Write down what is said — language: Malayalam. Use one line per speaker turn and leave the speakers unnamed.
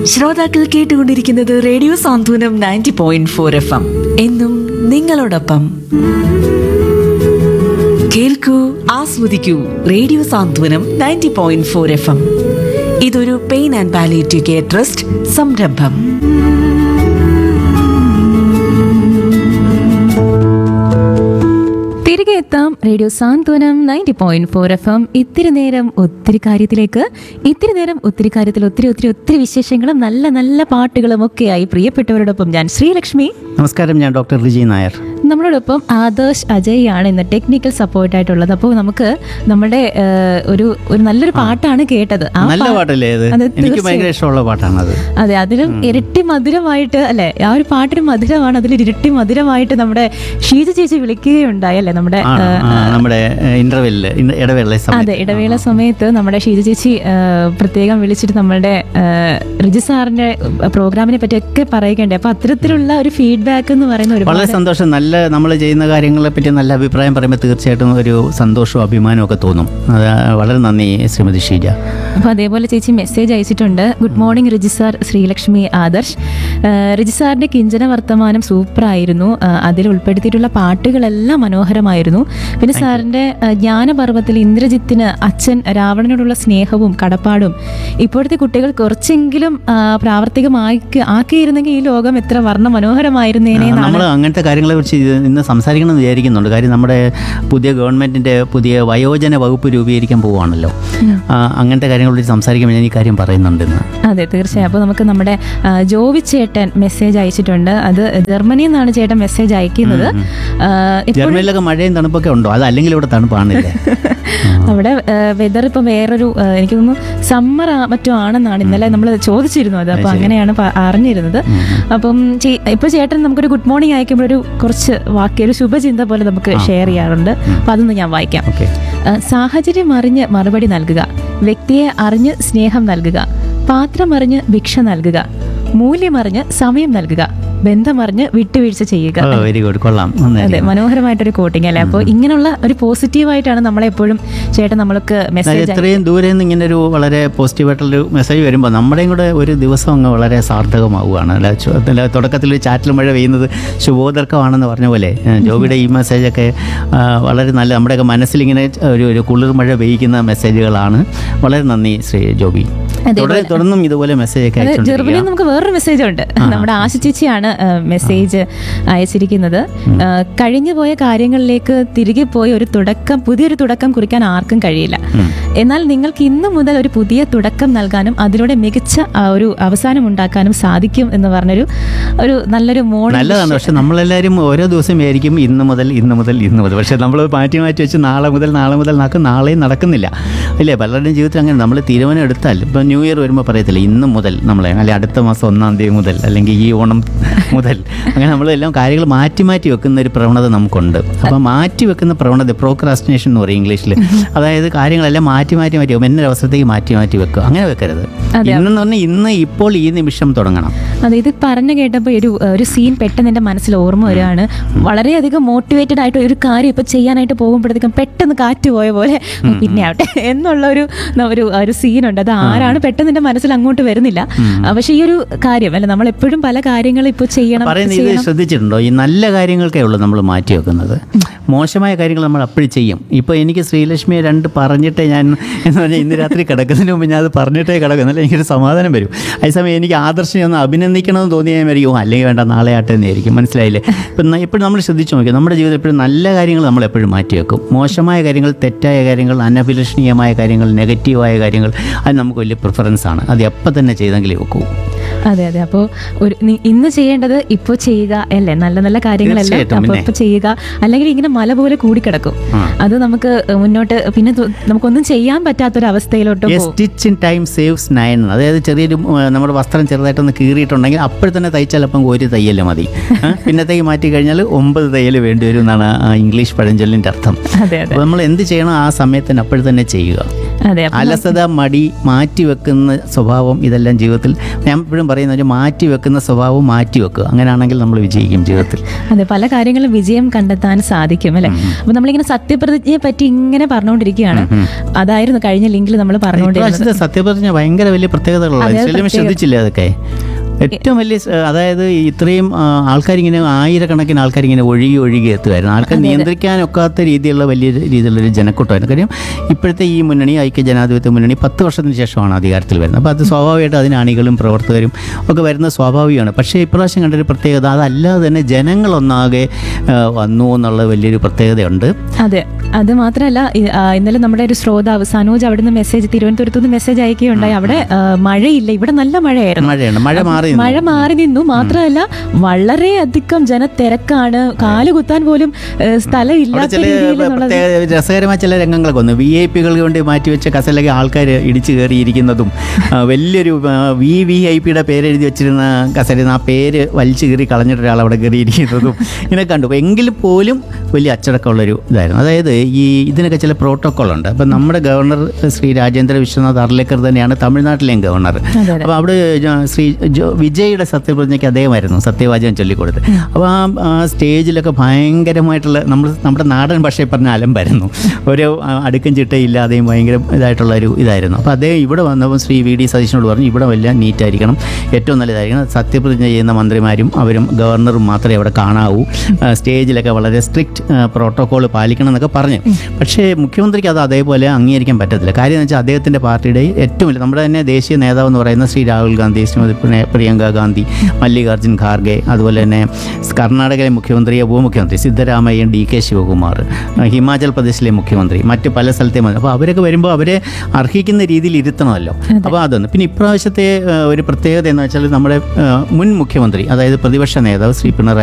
ശ്രോതാക്കൾ കേട്ടുകൊണ്ടിരിക്കുന്നത് radio Santhwanam ninety point four F M എന്നും നിങ്ങളോടൊപ്പം കേൾക്കൂ ആസ്വദിക്കൂ radio Santhwanam ninety point four F M ഇതൊരു pain and palliative care trust സംരംഭം
തിരികെ എത്താം radio Santhwanam ninety point four F M ഇത്തിരി നേരം ഒത്തിരി കാര്യത്തിലേക്ക് ഇത്തിരി നേരം ഒത്തിരി കാര്യത്തിൽ ഒത്തിരി ഒത്തിരി ഒത്തിരി വിശേഷങ്ങളും നല്ല നല്ല പാട്ടുകളും ഒക്കെയായി പ്രിയപ്പെട്ടവരോടൊപ്പം ഞാൻ ശ്രീലക്ഷ്മി
നമസ്കാരം ഞാൻ ഡോക്ടർ റിജി നായർ
നമ്മളോടൊപ്പം ആദർശ് അജയ് ആണ് ഇന്ന് ടെക്നിക്കൽ സപ്പോർട്ടായിട്ടുള്ളത് അപ്പോൾ നമുക്ക് നമ്മുടെ ഏഹ്, ഒരു ഒരു നല്ലൊരു പാട്ടാണ് കേട്ടത് ആ
നല്ല
പാ-
പാട്ടല്ലേ ഇത്
അതെ,
എനിക്ക്
തീർച്ചയായും.
ഭയങ്കര ഇഷ്ടമുള്ള പാട്ടാണത്
അതെ അതിലും ഇരട്ടി മധുരമായിട്ട് അല്ലെ ആ ഒരു പാട്ടിന് മധുരമാണ് അതിൽ ഇരട്ടി മധുരമായിട്ട് നമ്മുടെ ഷീജ ചേച്ചി വിളിക്കുകയുണ്ടായി അല്ലെ നമ്മുടെ
ആണ്,
ഏഹ്,
ആ, നമ്മുടെ ഇന്റർവെല്ലില് ഇടവേള
അതെ
സമയത്ത്
ഇടവേള സമയത്ത് നമ്മുടെ ഷീജ ചേച്ചി ആ, പ്രത്യേകം വിളിച്ചിട്ട് നമ്മളുടെ ആ, റിജി സാറിന്റെ പ്രോഗ്രാമിനെ പറ്റിയൊക്കെ പറയുകയുണ്ട് അപ്പൊ അത്തരത്തിലുള്ള ഒരു ഫീഡ്ബാക്ക് എന്ന് പറയുന്ന
വളരെ
ഒരുപാട്
സന്തോഷം നല്ല നമ്മൾ ചെയ്യുന്ന കാര്യങ്ങളെ പറ്റി നല്ല അഭിപ്രായം പറയുമ്പോൾ തീർച്ചയായിട്ടും ഒരു സന്തോഷവും അഭിമാനവും ഒക്കെ തോന്നും അത് വളരെ നന്ദി ശ്രീമതി ഷീജ
അപ്പൊ അതേപോലെ ചേച്ചി മെസ്സേജ് അയച്ചിട്ടുണ്ട് good morning Riji sir Sreelakshmi Adarsh ആ, റിജി സാറിന്റെ കിഞ്ചന വർത്തമാനം സൂപ്പറായിരുന്നു ആ, അതിൽ ഉൾപ്പെടുത്തിയിട്ടുള്ള പാട്ടുകളെല്ലാം മനോഹരമായിരുന്നു പിന്നെ സാറിന്റെ ആ, ജ്ഞാനപർവ്വത്തിൽ ഇന്ദ്രജിത്തിന് അച്ഛൻ രാവണനോടുള്ള സ്നേഹവും കടപ്പാടും ഇപ്പോഴത്തെ കുട്ടികൾ കുറച്ചെങ്കിലും ആ, പ്രാവർത്തികമാക്കി ആക്കിയിരുന്നെങ്കിൽ ഈ ലോകം എത്ര വർണ്ണ മനോഹരമായിരുന്നേനെ
നമ്മൾ
എന്നാണ്
അങ്ങനത്തെ കാര്യങ്ങളെ കുറിച്ച് ഇത് ഇന്ന് സംസാരിക്കണം എന്ന് വിചാരിക്കുന്നുണ്ട് കാര്യം നമ്മുടെ പുതിയ ഗവൺമെന്റിന്റെ പുതിയ വയോജന വകുപ്പ് രൂപീകരിക്കാൻ പോവുകയാണല്ലോ ആ, അങ്ങനത്തെ കാര്യങ്ങളെ കുറിച്ച് സംസാരിക്കാൻ ഞാൻ ഈ കാര്യം പറയുന്നുണ്ട് ഇന്ന്
അതെ തീർച്ചയായും അപ്പോൾ നമുക്ക് നമ്മുടെ ആ, ജോവി ചേട്ടൻ മെസ്സേജ് അയച്ചിട്ടുണ്ട് അത് ജർമ്മനിയിൽ നിന്നാണ് ചേട്ടൻ മെസ്സേജ് അയക്കുന്നത് ആ, എപ്പോഴും
ജർമ്മനിയിലൊക്കെ മഴയും തണുപ്പൊക്കെ ഉണ്ടോ അത് അല്ലെങ്കിൽ ഇവിടെ തണുപ്പാണില്ലേ
അവിടെ വെതർ ഇപ്പം വേറൊരു ആ, എനിക്ക് തോന്നുന്നു സമ്മർ മറ്റോ ആണെന്നാണ് ഇന്നലെ നമ്മൾ ചോദിച്ചിരുന്നു അത് അപ്പോൾ അങ്ങനെയാണ് പ- അറിഞ്ഞിരുന്നത് അപ്പം ചേ- ഇപ്പൊ ചേട്ടൻ നമുക്കൊരു ഗുഡ് മോർണിംഗ് അയക്കുമ്പോൾ ഒരു കുറച്ച് വാക്യ ഒരു ശുഭചിന്ത പോലെ നമുക്ക് ഷെയർ ചെയ്യാറുണ്ട് അപ്പം അതൊന്ന് ഞാൻ വായിക്കാം
ഓക്കെ
ആ, സാഹചര്യം അറിഞ്ഞ് മറുപടി നൽകുക വ്യക്തിയെ അറിഞ്ഞ് സ്നേഹം നൽകുക പാത്രം അറിഞ്ഞ് ഭിക്ഷ നൽകുക മൂല്യമറിഞ്ഞ് സമയം നൽകുക ബന്ധമറിഞ്ഞ് വിട്ടുവീഴ്ച ചെയ്യുക
ഓ വെരി ഗുഡ് കൊള്ളാം
അതെ
നന്നായിരിക്കും.
മനോഹരമായിട്ടൊരു കോട്ടിങ് അല്ലേ അപ്പോൾ ഇങ്ങനെയുള്ള ഒരു പോസിറ്റീവായിട്ടാണ് നമ്മളെപ്പോഴും ചേട്ടൻ നമ്മൾക്ക്
അതായത്
മെസ്സേജ്
ഇത്രയും ദൂരെ നിന്ന് ഇങ്ങനെ ഒരു വളരെ പോസിറ്റീവായിട്ടുള്ളൊരു മെസ്സേജ് വരുമ്പോൾ നമ്മുടെയും കൂടെ ഒരു ദിവസം അങ്ങ് വളരെ സാർത്ഥകമാവുകയാണ് അല്ല ചു- അല്ല, തുടക്കത്തിൽ ഒരു ചാറ്റൽ മഴ പെയ്യുന്നത് ശുഭോദർക്കമാണെന്ന് പറഞ്ഞ പോലെ ഏഹ്, ജോബിയുടെ ഈ മെസ്സേജൊക്കെ ആ, വളരെ നല്ല നമ്മുടെയൊക്കെ മനസ്സിലിങ്ങനെ ഒരു ഒരു കുളിർ മഴ പെയ്യിക്കുന്ന മെസ്സേജുകളാണ് വളരെ നന്ദി ശ്രീ ജോബി തുടരെ തുടർന്നും ഇതുപോലെ മെസ്സേജ് ഒക്കെ
ജർമ്മനിയിൽ
അയച്ചുകൊണ്ടിരിക്കുക
നമുക്ക് വേറൊരു മെസ്സേജ് ഉണ്ട് നമ്മുടെ ആശ ചേച്ചിയാണ് ആ, മെസ്സേജ് അയച്ചിരിക്കുന്നത് ആ, കഴിഞ്ഞു പോയ കാര്യങ്ങളിലേക്ക് തിരികെ പോയി ഒരു തുടക്കം പുതിയൊരു തുടക്കം കുറിക്കാൻ ആർക്കും കഴിയില്ല എന്നാൽ നിങ്ങൾക്ക് ഇന്നു മുതൽ ഒരു പുതിയ തുടക്കം നൽകാനും അതിലൂടെ മികച്ച ആ, ഒരു അവസാനം ഉണ്ടാക്കാനും സാധിക്കും എന്ന് പറഞ്ഞൊരു ഒരു നല്ലൊരു മോഡ്
നല്ലതാണ് പക്ഷെ നമ്മളെല്ലാവരും ഓരോ ദിവസം വിചാരിക്കും ഇന്ന് മുതൽ ഇന്ന് മുതൽ ഇന്ന് മുതൽ പക്ഷെ നമ്മൾ മാറ്റി മാറ്റി വെച്ച് നാളെ മുതൽ നാളെ മുതൽ നാക്കും നാളെയും നടക്കുന്നില്ല ഇല്ലേ പലരുടെയും ജീവിതത്തിൽ അങ്ങനെ നമ്മൾ തീരുമാനം എടുത്താൽ ഇപ്പം ന്യൂ ഇയർ വരുമ്പോൾ പറയത്തില്ല ഇന്ന് മുതൽ നമ്മളെ അല്ലെ അടുത്ത മാസം ഒന്നാം തീയതി മുതൽ അല്ലെങ്കിൽ ഈ ഓണം മുതൽ അങ്ങനെ നമ്മളെല്ലാം കാര്യങ്ങൾ മാറ്റി മാറ്റി വെക്കുന്ന ഒരു പ്രവണത നമുക്കുണ്ട് അപ്പം മാറ്റി വെക്കുന്ന പ്രവണത പ്രോക്രാസ്റ്റിനേഷൻ എന്ന് പറയും ഇംഗ്ലീഷിൽ അതായത് കാര്യങ്ങളെല്ലാം മാറ്റി മാറ്റി മാറ്റി വെക്കും എന്നൊരു അവസരത്തേക്ക് മാറ്റി മാറ്റി വെക്കുക അങ്ങനെ വെക്കരുത് ഇന്നെന്ന് പറഞ്ഞാൽ ഇന്ന് ഇപ്പോൾ ഈ നിമിഷം തുടങ്ങണം
അതെ ഇത് പറഞ്ഞു കേട്ടപ്പോൾ ഒരു ഒരു സീൻ പെട്ടെന്ന് എൻ്റെ മനസ്സിൽ ഓർമ്മ വരികയാണ് വളരെയധികം മോട്ടിവേറ്റഡ് ആയിട്ട് ഒരു കാര്യം ഇപ്പൊ ചെയ്യാനായിട്ട് പോകുമ്പോഴത്തേക്കും പെട്ടെന്ന് കാറ്റ് പോയ പോലെ "ഓ, പിന്നെ ആവട്ടെ എന്നുള്ള ഒരു ഒരു ഒരു സീനുണ്ട് അത് ആരാണ് പെട്ടെന്ന് എൻ്റെ മനസ്സിൽ അങ്ങോട്ട് വരുന്നില്ല ആ, പക്ഷെ ഈ ഒരു കാര്യം അല്ല നമ്മൾ എപ്പോഴും പല കാര്യങ്ങളും ഇപ്പോൾ ചെയ്യണം
പറയുന്നത് ഇത് ശ്രദ്ധിച്ചിട്ടുണ്ടോ ഈ നല്ല കാര്യങ്ങൾക്കേ ഉള്ളൂ നമ്മൾ മാറ്റി വെക്കുന്നത് മോശമായ കാര്യങ്ങൾ നമ്മൾ അപ്പോഴും ചെയ്യും ഇപ്പോൾ എനിക്ക് ശ്രീലക്ഷ്മിയെ രണ്ട് പറഞ്ഞിട്ടേ ഞാൻ എന്ന് പറഞ്ഞാൽ ഇന്ന് രാത്രി കിടക്കുന്നതിന് മുമ്പ് ഞാൻ അത് പറഞ്ഞിട്ടേ കിടക്കും എന്നാലും എനിക്കൊരു സമാധാനം വരും അതേസമയം എനിക്ക് ആദർശനെ ഒന്ന് അഭിനന്ദിക്കണമെന്ന് തോന്നിയാൽ മതിയോ അല്ലെങ്കിൽ വേണ്ട നാളെ ആട്ടെ എന്നായിരിക്കും മനസ്സിലായില്ലേ ഇപ്പം എപ്പോഴും നമ്മൾ ശ്രദ്ധിച്ചു നോക്കി നമ്മുടെ ജീവിതത്തിൽ എപ്പോഴും നല്ല കാര്യങ്ങൾ നമ്മൾ എപ്പോഴും മാറ്റി വെക്കും മോശമായ കാര്യങ്ങൾ തെറ്റായ കാര്യങ്ങൾ അനഭിലഷണീയമായ കാര്യങ്ങൾ നെഗറ്റീവായ കാര്യങ്ങൾ അത് നമുക്ക് വലിയ പ്രിഫറൻസ് ആണ് അത് എപ്പോൾ തന്നെ ചെയ്തെങ്കിലേ വെക്കൂ
അതെ അതെ അപ്പോൾ ഒരു നി- ഇന്ന് ചെയ്യേണ്ടത് ഇപ്പോൾ ചെയ്യുക അല്ലേ നല്ല നല്ല കാര്യങ്ങളെല്ലാം
തീർച്ചയായിട്ടും,
അപ്പോൾ
പിന്നെ.
ഇപ്പോൾ ചെയ്യുക അല്ലെങ്കിൽ ഇങ്ങനെ മല പോലെ കൂടിക്കിടക്കും
ആ.
അത് നമുക്ക് മുന്നോട്ട് പിന്നെ തു- നമുക്കൊന്നും ചെയ്യാൻ പറ്റാത്തൊരവസ്ഥയിലോട്ട് പോകും
stitch in time saves nine അതായത് ചെറിയൊരു ഉം, നമ്മുടെ വസ്ത്രം ചെറുതായിട്ടൊന്ന് കീറിയിട്ടുണ്ടെങ്കിൽ അപ്പോൾ തന്നെ തയ്ച്ചാൽ അപ്പം ഒരു തയ്യൽ മതി ആ, പിന്നത്തേക്ക് മാറ്റി കഴിഞ്ഞാൽ ഒമ്പത് തയ്യൽ വേണ്ടി വരും എന്നാണ് ആ ഇംഗ്ലീഷ് പഴഞ്ചൊല്ലിൻ്റെ അർത്ഥം
അതെ അതെ
അപ്പോൾ നമ്മൾ എന്ത് ചെയ്യണം ആ സമയത്തിന് അപ്പോൾ തന്നെ ചെയ്യുക
അതെ അപ്പോൾ
അലസത മടി മാറ്റി വെക്കുന്ന സ്വഭാവം ഇതെല്ലാം ജീവിതത്തിൽ ഞാൻ എപ്പോഴും പറയും പറയുന്നത് മാറ്റി വെക്കുന്ന സ്വഭാവം മാറ്റി വെക്കുക അങ്ങനെയാണെങ്കിൽ നമ്മൾ വിജയിക്കും ജീവിതത്തിൽ
അതെ പല കാര്യങ്ങളും വിജയം കണ്ടെത്താൻ സാധിക്കും അല്ലെ അപ്പൊ നമ്മളിങ്ങനെ സത്യപ്രതിജ്ഞയെ പറ്റി ഇങ്ങനെ പറഞ്ഞുകൊണ്ടിരിക്കുകയാണ് അതായിരുന്നു കഴിഞ്ഞ ലിങ്കിൽ നമ്മൾ പറഞ്ഞുകൊണ്ടിരുന്നത്
ഇപ്രാവശ്യത്തെ സത്യപ്രതിജ്ഞ ഭയങ്കര വലിയ പ്രത്യേകതകളുള്ള
അതെ,
ശരിക്കും
പ്രത്യേക-
ശ്രദ്ധിച്ചില്ലേ അതൊക്കെ ഏറ്റവും വലിയ സ- അതായത് ഇത്രയും ആ, ആൾക്കാരിങ്ങനെ ആയിരക്കണക്കിന് ആൾക്കാരിങ്ങനെ ഒഴുകി ഒഴുകി എത്തുമായിരുന്നു ആൾക്കാർ നിയന്ത്രിക്കാനൊക്കാത്ത രീതിയിലുള്ള വലിയ രീതിയിലുള്ളൊരു ജനക്കൂട്ടമായിരുന്നു കാര്യം ഇപ്പോഴത്തെ ഈ മുന്നണി ഐക്യ ജനാധിപത്യ മുന്നണി പത്ത് വർഷത്തിന് ശേഷമാണ് അധികാരത്തിൽ വരുന്നത് അപ്പോൾ അത് സ്വാഭാവികമായിട്ട് അതിന് അണികളും പ്രവർത്തകരും ഒക്കെ വരുന്നത് സ്വാഭാവികമാണ് പക്ഷേ ഇപ്രാവശ്യം കണ്ടൊരു പ്രത്യേകത അതല്ലാതെ തന്നെ ജനങ്ങളൊന്നാകെ ആ, വന്നു എന്നുള്ള വലിയൊരു പ്രത്യേകതയുണ്ട്
അതെ അത് മാത്രമല്ല ഇ- ആ, ഇന്നലെ നമ്മുടെ ഒരു ശ്രോതാവ് സനോജ് അവിടുന്ന് മെസ്സേജ് തിരുവനന്തപുരത്ത് നിന്ന് മെസ്സേജ് അയക്കുകയുണ്ടായി അവിടെ ആ, മഴയില്ല ഇവിടെ നല്ല മഴയായിരുന്നു
മഴയുണ്ട് മഴ മാറി നിന്നു.
മഴ മാറി നിന്നു മാത്രമല്ല വളരെ അധികം ജനത്തിരക്കാണ് കാല് കുത്താൻ പോലും ഏ,
അവിടെ
സ്ഥലമില്ലാത്ത
ചില
രീതിയിൽ എന്നുള്ളത്
പ്രത്യേക രസകരമായ ചില രംഗങ്ങളൊക്കെ വന്നു വി ഐ പികൾ കൊണ്ട് മാറ്റിവെച്ച കസലൊക്കെ ആൾക്കാർ ഇടിച്ചു കയറിയിരിക്കുന്നതും ആ, വലിയൊരു വി വി ഐ പിയുടെ പേര് എഴുതി വെച്ചിരുന്ന കസലിൽ ആ പേര് വലിച്ചു കയറി കളഞ്ഞിട്ട് ഒരാൾ അവിടെ കയറിയിരിക്കുന്നതും ഇങ്ങനെ കണ്ടു അപ്പോൾ എങ്കിൽ പോലും വലിയ അച്ചടക്കമുള്ളൊരു ഇതായിരുന്നു അതായത് ഈ ഇതിനൊക്കെ ചില പ്രോട്ടോക്കോൾ ഉണ്ട് അപ്പം നമ്മുടെ ഗവർണർ ശ്രീ രാജേന്ദ്ര വിശ്വനാഥ് അർലേക്കർ തന്നെയാണ് തമിഴ്നാട്ടിലെയും ഗവർണർ
അതെ, അതെ.
അപ്പോൾ അവിടെ ജ- ശ്രീ ജോ- വിജയുടെ സത്യപ്രതിജ്ഞയ്ക്ക് അദ്ദേഹമായിരുന്നു സത്യവാചകം ചൊല്ലിക്കൊടുത്ത് അപ്പോൾ ആ ആ സ്റ്റേജിലൊക്കെ ഭയങ്കരമായിട്ടുള്ള നമ്മൾ നമ്മുടെ നാടൻ ഭാഷയിൽ പറഞ്ഞ അലമ്പായിരുന്നു ഒരു ആ, അടുക്കും ചിട്ടയില്ലാതെയും ഭയങ്കര ഇതായിട്ടുള്ള ഒരു ഇതായിരുന്നു അപ്പോൾ അദ്ദേഹം ഇവിടെ വന്നപ്പോൾ ശ്രീ വി ഡി സതീശനോട് പറഞ്ഞു ഇവിടെ എല്ലാം നീറ്റായിരിക്കണം ഏറ്റവും നല്ലതായിരിക്കണം സത്യപ്രതിജ്ഞ ചെയ്യുന്ന മന്ത്രിമാരും അവരും ഗവർണറും മാത്രമേ അവിടെ കാണാവൂ ആ, സ്റ്റേജിലൊക്കെ വളരെ സ്ട്രിക്റ്റ് പ്രോട്ടോകോൾ പാലിക്കണം എന്നൊക്കെ പറഞ്ഞു പക്ഷേ മുഖ്യമന്ത്രിക്ക് അത് അതേപോലെ അംഗീകരിക്കാൻ പറ്റത്തില്ല കാര്യം എന്ന് വെച്ചാൽ അദ്ദേഹത്തിൻ്റെ പാർട്ടിയുടെ ഏറ്റവും വലിയ നമ്മുടെ തന്നെ ദേശീയ നേതാവ് എന്ന് പറയുന്ന ശ്രീ രാഹുൽ ഗാന്ധി ശ്രീമതി പ്രിയ- പ്രിയങ്ക ഗാന്ധി മല്ലികാർജ്ജുൻ ഖാർഗെ അതുപോലെ തന്നെ കർണാടകയിലെ മുഖ്യമന്ത്രി ഉപമുഖ്യമന്ത്രി സിദ്ധരാമയ്യൻ ഡി കെ ശിവകുമാർ ആ, ഹിമാചൽ പ്രദേശിലെ മുഖ്യമന്ത്രി മറ്റ് പല സ്ഥലത്തെ മന്ത്രി അപ്പോൾ അവരൊക്കെ വരുമ്പോൾ അവരെ അർഹിക്കുന്ന രീതിയിൽ ഇരുത്തണമല്ലോ അപ്പോൾ അതൊന്ന് പിന്നെ ഇപ്രാവശ്യത്തെ ആ, ഒരു പ്രത്യേകത എന്ന് വെച്ചാൽ നമ്മുടെ ആ, മുൻ മുഖ്യമന്ത്രി അതായത് പ്രതിപക്ഷ നേതാവ് ശ്രീ പിണറായി